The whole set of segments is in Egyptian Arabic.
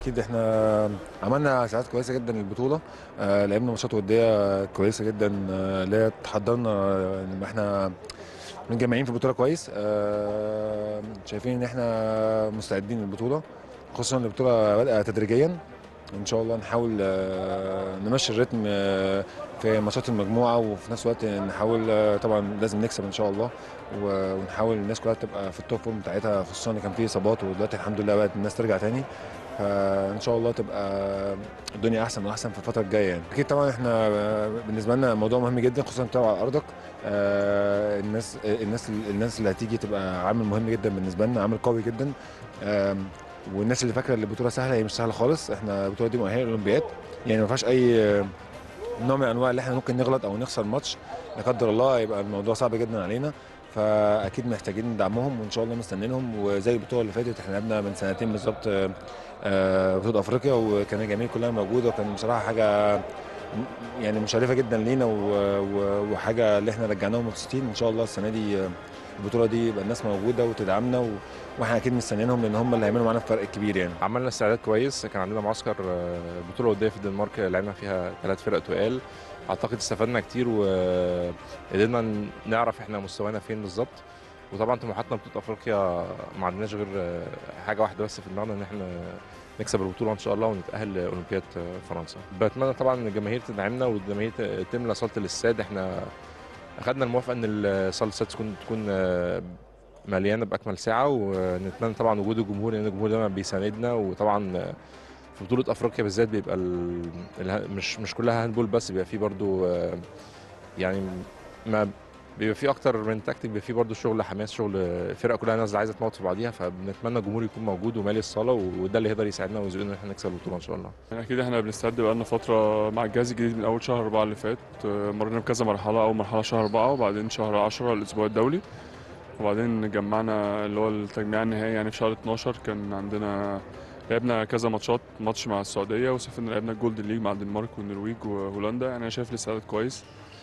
اكيد احنا عملنا ساعات كويسه جدا للبطوله آه، لعبنا ماتشات وديه كويسه جدا آه، اللي هي تحضرنا آه، ان احنا متجمعين في البطوله كويس آه، شايفين ان احنا مستعدين للبطوله خصوصا ان البطوله بادئه تدريجيا ان شاء الله نحاول آه، نمشي الريتم آه، في ماتشات المجموعه وفي نفس الوقت نحاول آه، طبعا لازم نكسب ان شاء الله و- ونحاول الناس كلها تبقى في التوب فورم بتاعتها خصوصا ان كان في اصابات ودلوقتي الحمد لله بقت الناس ترجع تاني فان شاء الله تبقى الدنيا احسن واحسن في الفتره الجايه يعني اكيد طبعا احنا آه، بالنسبه لنا موضوع مهم جدا خصوصا بتلعب على ارضك آه، الناس الناس الناس اللي هتيجي تبقى عامل مهم جدا بالنسبه لنا عامل قوي جدا آم، والناس اللي فاكره ان البطوله سهله هي مش سهله خالص احنا البطوله دي مؤهله للاولمبياد يعني ما فيهاش اي آه، نوع من انواع اللي احنا ممكن نغلط او نخسر ماتش لا قدر الله يبقى الموضوع صعب جدا علينا فاكيد محتاجين ندعمهم وان شاء الله مستنينهم وزي البطوله اللي فاتت احنا لعبنا من سنتين بالظبط آه، آه، بطوله افريقيا وكان الجماهير كلها موجوده وكان بصراحه حاجه يعني مشرفه جدا لينا و- و- وحاجه اللي احنا رجعناهم مبسوطين ان شاء الله السنه دي آه، البطوله دي يبقى الناس موجوده وتدعمنا و- واحنا اكيد مستنيينهم لان هم اللي هيعملوا معانا الفرق الكبير يعني عملنا استعداد كويس كان عندنا معسكر آه، بطوله وديه في الدنمارك لعبنا فيها ثلاث فرق تقال اعتقد استفدنا كتير وقدرنا نعرف احنا مستوانا فين بالظبط وطبعا طموحاتنا بطوله افريقيا ما عندناش غير آه، حاجه واحده بس في دماغنا ان احنا نكسب البطوله ان شاء الله ونتاهل لاولمبياد آه، فرنسا بتمنى طبعا ان الجماهير تدعمنا والجماهير ت- تملى صاله الاستاد احنا اخذنا الموافقه ان صاله الاستاد تكون تكون آه، مليانه باكمل ساعه ونتمنى طبعا وجود الجمهور لان الجمهور دايما بيساندنا وطبعا في بطوله افريقيا بالذات بيبقى ال... اله- مش مش كلها هاندبول بس بيبقى فيه برضو آه، يعني ما بيبقى فيه اكتر من تكتيك بيبقى فيه برضو شغل حماس شغل الفرقه كلها نازله عايزه تموت في بعضيها فبنتمنى الجمهور يكون موجود ومالي الصاله وده اللي يقدر يساعدنا ويزقنا ان احنا نكسب البطوله ان شاء الله يعني اكيد احنا بنستعد بقالنا فتره مع الجهاز الجديد من اول شهر أربعة اللي فات آه، مرينا بكذا مرحله اول مرحله شهر أربعة وبعدين شهر 10 الاسبوع الدولي وبعدين جمعنا اللي هو التجميع النهائي يعني في شهر 12 كان عندنا لعبنا كذا ماتشات ماتش مع السعوديه وسافرنا لعبنا الجولدن ليج مع الدنمارك والنرويج وهولندا يعني انا شايف الاستعداد كويس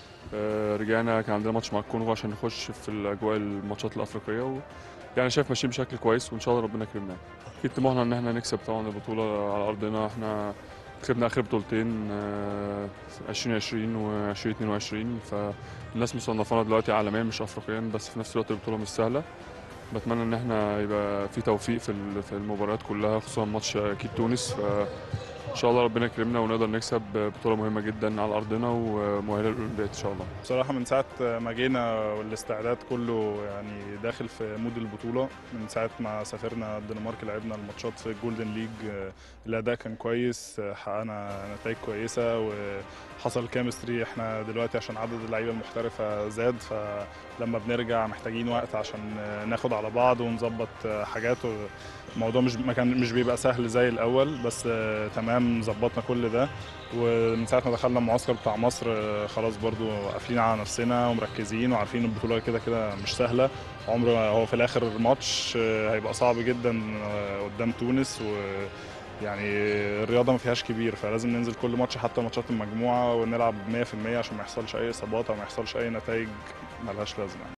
آه، رجعنا كان عندنا ماتش مع الكونغو عشان نخش في الاجواء الماتشات الافريقيه و... يعني شايف ماشيين بشكل كويس وان شاء الله ربنا يكرمنا اكيد طموحنا ان احنا نكسب طبعا البطوله على ارضنا احنا كسبنا اخر بطولتين آه، 2020 و 2022 فالناس مصنفانا دلوقتي عالميا مش افريقيا بس في نفس الوقت البطوله مش سهله بتمنى ان احنا يبقى في توفيق في ال- في المباريات كلها خصوصا ماتش اكيد تونس فان شاء الله ربنا يكرمنا ونقدر نكسب بطوله مهمه جدا على ارضنا ومؤهله للاولمبياد ان شاء الله بصراحة من ساعة ما جينا والاستعداد كله يعني داخل في مود البطولة من ساعة ما سافرنا الدنمارك لعبنا الماتشات في الجولدن ليج آه، الأداء كان كويس آه، حققنا نتائج كويسة وحصل كيمستري احنا دلوقتي عشان عدد اللعيبة المحترفة زاد فلما بنرجع محتاجين وقت عشان آه، ناخد على بعض ونظبط آه، حاجات الموضوع مش ما كان مش بيبقى سهل زي الأول بس آه، تمام ظبطنا كل ده ومن ساعه ما دخلنا المعسكر بتاع مصر آه، خلاص برضو قافلين على نفسنا ومركزين وعارفين البطوله كده كده مش سهله عمر هو في الاخر ماتش آه، هيبقى صعب جدا آه، قدام تونس و يعني الرياضه ما فيهاش كبير فلازم ننزل كل ماتش حتى ماتشات المجموعه ونلعب 100% عشان ما يحصلش اي اصابات او ما يحصلش اي نتائج ملهاش لازمه